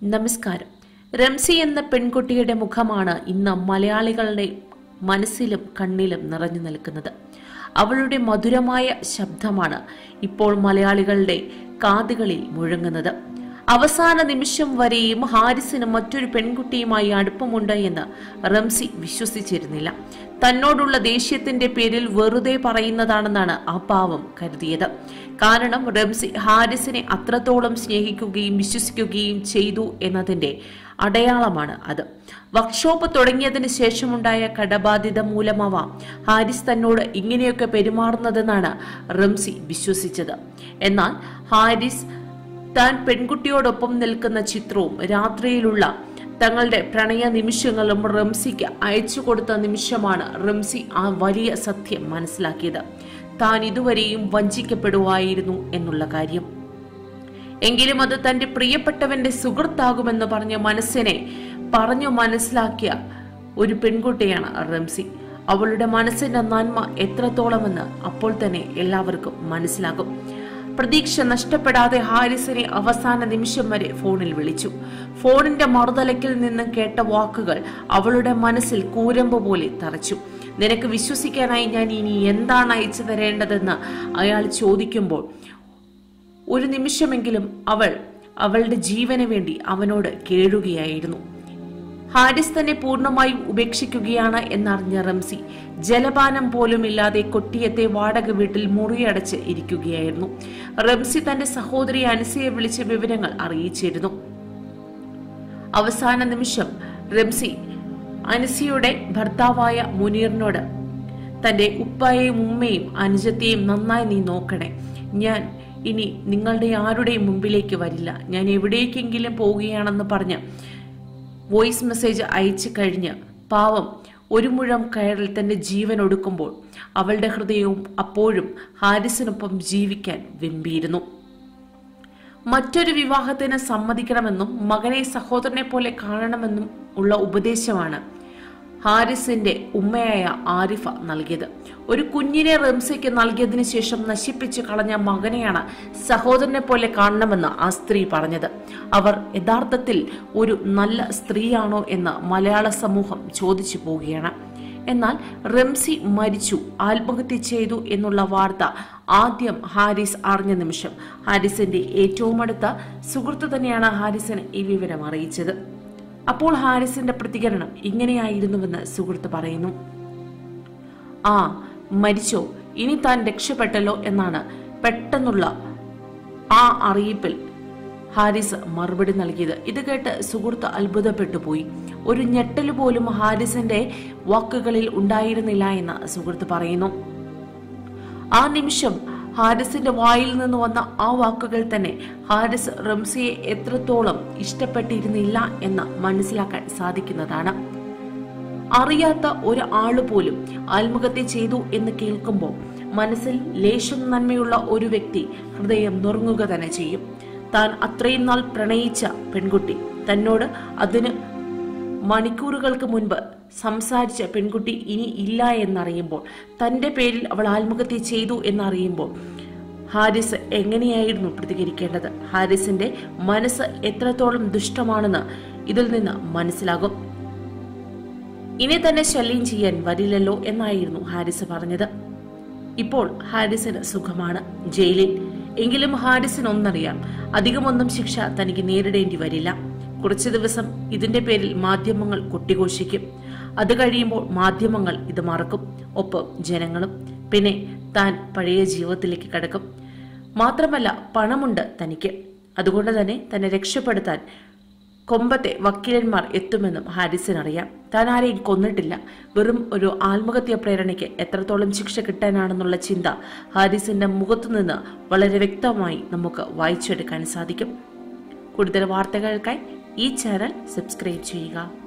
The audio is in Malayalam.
നമസ്കാരം റംസി എന്ന പെൺകുട്ടിയുടെ മുഖമാണ് ഇന്ന് മലയാളികളുടെ മനസ്സിലും കണ്ണിലും നിറഞ്ഞു നിൽക്കുന്നത് അവളുടെ മധുരമായ ശബ്ദമാണ് ഇപ്പോൾ മലയാളികളുടെ കാതുകളിൽ മുഴങ്ങുന്നത് അവസാന നിമിഷം വരെയും ഹാരിസിന് മറ്റൊരു പെൺകുട്ടിയുമായി അടുപ്പമുണ്ട് എന്ന് റംസി വിശ്വസിച്ചിരുന്നില്ല തന്നോടുള്ള ദേഷ്യത്തിന്റെ പേരിൽ വെറുതെ പറയുന്നതാണെന്നാണ് ആ പാവം കരുതിയത് കാരണം റംസി ഹാരിസിനെ അത്രത്തോളം സ്നേഹിക്കുകയും വിശ്വസിക്കുകയും ചെയ്തു എന്നതിന്റെ അടയാളമാണ് അത് വർക്ക്ഷോപ്പ് തുടങ്ങിയതിന് ശേഷമുണ്ടായ കടബാധ്യത മൂലമാവാം ഹാരിസ് തന്നോട് ഇങ്ങനെയൊക്കെ പെരുമാറുന്നതെന്നാണ് റംസി വിശ്വസിച്ചത് എന്നാൽ ഹാരിസ് താൻ പെൺകുട്ടിയോടൊപ്പം നിൽക്കുന്ന ചിത്രവും രാത്രിയിലുള്ള തങ്ങളുടെ പ്രണയ നിമിഷങ്ങളും റംസിക്ക് അയച്ചു കൊടുത്ത നിമിഷമാണ് റംസി ആ വലിയ സത്യം മനസ്സിലാക്കിയത് താൻ ഇതുവരെയും വഞ്ചിക്കപ്പെടുവായിരുന്നു എന്നുള്ള കാര്യം എങ്കിലും അത് തന്റെ പ്രിയപ്പെട്ടവന്റെ സുഹൃത്താകുമെന്ന് പറഞ്ഞ മനസ്സിനെ പറഞ്ഞു മനസ്സിലാക്കിയ ഒരു പെൺകുട്ടിയാണ് റംസി അവളുടെ മനസ്സിന്റെ നന്മ എത്രത്തോളമെന്ന് അപ്പോൾ തന്നെ എല്ലാവർക്കും മനസ്സിലാകും പ്രതീക്ഷ നഷ്ടപ്പെടാതെ ഹാരിസിനെ അവസാന നിമിഷം വരെ ഫോണിൽ വിളിച്ചു ഫോണിന്റെ മറുതലക്കിൽ നിന്നും കേട്ട വാക്കുകൾ അവളുടെ മനസ്സിൽ കൂരമ്പ് പോലെ തറച്ചു നിനക്ക് വിശ്വസിക്കാനായി ഞാൻ ഇനി എന്താണ് അയച്ചു തരേണ്ടതെന്ന് അയാൾ ചോദിക്കുമ്പോൾ ഒരു നിമിഷമെങ്കിലും അവൾ അവളുടെ ജീവന് വേണ്ടി അവനോട് കേഴുകയായിരുന്നു ഹാരിസ് തന്നെ പൂർണ്ണമായും ഉപേക്ഷിക്കുകയാണ് എന്നറിഞ്ഞ റംസി ജലപാനം പോലുമില്ലാതെ കൊട്ടിയത്തെ വാടക വീട്ടിൽ മുറിയടച്ച് ഇരിക്കുകയായിരുന്നു റംസി തന്റെ സഹോദരി അനസയെ വിളിച്ച് വിവരങ്ങൾ അറിയിച്ചിരുന്നു അവസാന നിമിഷം റംസി അനസിയുടെ ഭർത്താവായ മുനീറിനോട് തന്റെ ഉപ്പയെയും ഉമ്മയും അനുജത്തെയും നന്നായി നീ നോക്കണേ ഞാൻ ഇനി നിങ്ങളുടെ ആരുടെയും മുമ്പിലേക്ക് വരില്ല ഞാൻ എവിടേക്കെങ്കിലും പോവുകയാണെന്ന് പറഞ്ഞ് വോയിസ് മെസ്സേജ് അയച്ചു കഴിഞ്ഞ് പാവം ഒരു മുഴം കയറിൽ തന്റെ ജീവൻ ഒടുക്കുമ്പോൾ അവളുടെ ഹൃദയവും അപ്പോഴും ഹാരിസിനൊപ്പം ജീവിക്കാൻ വെമ്പിയിരുന്നു മറ്റൊരു വിവാഹത്തിന് സമ്മതിക്കണമെന്നും മകനെ സഹോദരനെ പോലെ കാണണമെന്നും ഉള്ള ഉപദേശമാണ് ഹാരിസിന്റെ ഉമ്മയായ ആരിഫ നൽകിയത് ഒരു കുഞ്ഞിനെ റംസയ്ക്ക് നൽകിയതിനു ശേഷം നശിപ്പിച്ചു കളഞ്ഞ മകനെയാണ് സഹോദരനെ പോലെ കാണണമെന്ന് ആ സ്ത്രീ പറഞ്ഞത് അവർ യഥാർത്ഥത്തിൽ ഒരു നല്ല സ്ത്രീയാണോ എന്ന് മലയാള സമൂഹം ചോദിച്ചു പോവുകയാണ് എന്നാൽ റംസി മരിച്ചു ആത്മഹത്യ ചെയ്തു എന്നുള്ള വാർത്ത ആദ്യം ഹാരിസ് അറിഞ്ഞ നിമിഷം ഹാരിസിന്റെ ഏറ്റവും അടുത്ത സുഹൃത്ത് തന്നെയാണ് ഹാരിസിന് ഈ വിവരം അറിയിച്ചത് അപ്പോൾ ഹാരിസിന്റെ പ്രതികരണം ഇങ്ങനെയായിരുന്നുവെന്ന് സുഹൃത്ത് പറയുന്നു ആ മരിച്ചോ ഇനി താൻ രക്ഷപ്പെട്ടല്ലോ എന്നാണ് പെട്ടെന്നുള്ള ആ അറിയിപ്പിൽ ഹാരിസ് മറുപടി നൽകിയത് ഇത് കേട്ട് സുഹൃത്ത് അത്ഭുതപ്പെട്ടു പോയി ഒരു ഞെട്ടല് പോലും ഹാരിസിന്റെ വാക്കുകളിൽ ഉണ്ടായിരുന്നില്ല എന്ന് സുഹൃത്ത് പറയുന്നു ആ നിമിഷം ഹാരിസിന്റെ വായിൽ നിന്ന് വന്ന ആ വാക്കുകൾ തന്നെ ഹാരിസ് റംസിയെ എത്രത്തോളം ഇഷ്ടപ്പെട്ടിരുന്നില്ല എന്ന് മനസ്സിലാക്കാൻ സാധിക്കുന്നതാണ് അറിയാത്ത ഒരു ആള് പോലും ആത്മഹത്യ ചെയ്തു എന്ന് കേൾക്കുമ്പോൾ മനസ്സിൽ ലേശം നന്മയുള്ള ഒരു വ്യക്തി ഹൃദയം നുറുങ്ങുക തന്നെ ചെയ്യും താൻ അത്രയും നാൾ പ്രണയിച്ച പെൺകുട്ടി തന്നോട് അതിന് മണിക്കൂറുകൾക്ക് മുൻപ് സംസാരിച്ച പെൺകുട്ടി ഇനി ഇല്ല എന്നറിയുമ്പോൾ തന്റെ പേരിൽ അവൾ ആത്മഹത്യ ചെയ്തു എന്നറിയുമ്പോൾ ഹാരിസ് എങ്ങനെയായിരുന്നു പ്രതികരിക്കേണ്ടത് ഹാരിസിന്റെ മനസ്സ് എത്രത്തോളം ദുഷ്ടമാണെന്ന് ഇതിൽ നിന്ന് മനസ്സിലാകും ഇനി തന്നെ ശല്യം ചെയ്യാൻ വരില്ലല്ലോ എന്നായിരുന്നു ഹാരിസ് പറഞ്ഞത് ഇപ്പോൾ ഹാരിസിന് സുഖമാണ് ജയിലിൽ എങ്കിലും ഹാരിസിന് ഒന്നറിയാം അധികമൊന്നും ശിക്ഷ തനിക്ക് നേരിടേണ്ടി വരില്ല കുറച്ചു ദിവസം ഇതിന്റെ പേരിൽ മാധ്യമങ്ങൾ കൊട്ടിഘോഷിക്കും അത് കഴിയുമ്പോൾ മാധ്യമങ്ങൾ ഇത് മറക്കും ഒപ്പം ജനങ്ങളും പിന്നെ താൻ പഴയ ജീവിതത്തിലേക്ക് കടക്കും മാത്രമല്ല പണമുണ്ട് തനിക്ക് അതുകൊണ്ട് തന്നെ തന്നെ രക്ഷപ്പെടുത്താൻ കൊമ്പത്തെ വക്കീലന്മാർ എത്തുമെന്നും ഹാരിസിനറിയാം താൻ ആരെയും കൊന്നിട്ടില്ല വെറും ഒരു ആത്മഹത്യ പ്രേരണയ്ക്ക് എത്രത്തോളം ശിക്ഷ കിട്ടാനാണെന്നുള്ള ചിന്ത ഹാരിസിന്റെ മുഖത്തുനിന്ന് വളരെ വ്യക്തമായി നമുക്ക് വായിച്ചെടുക്കാൻ സാധിക്കും കൂടുതൽ വാർത്തകൾക്കായി ഈ ചാനൽ സബ്സ്ക്രൈബ് ചെയ്യുക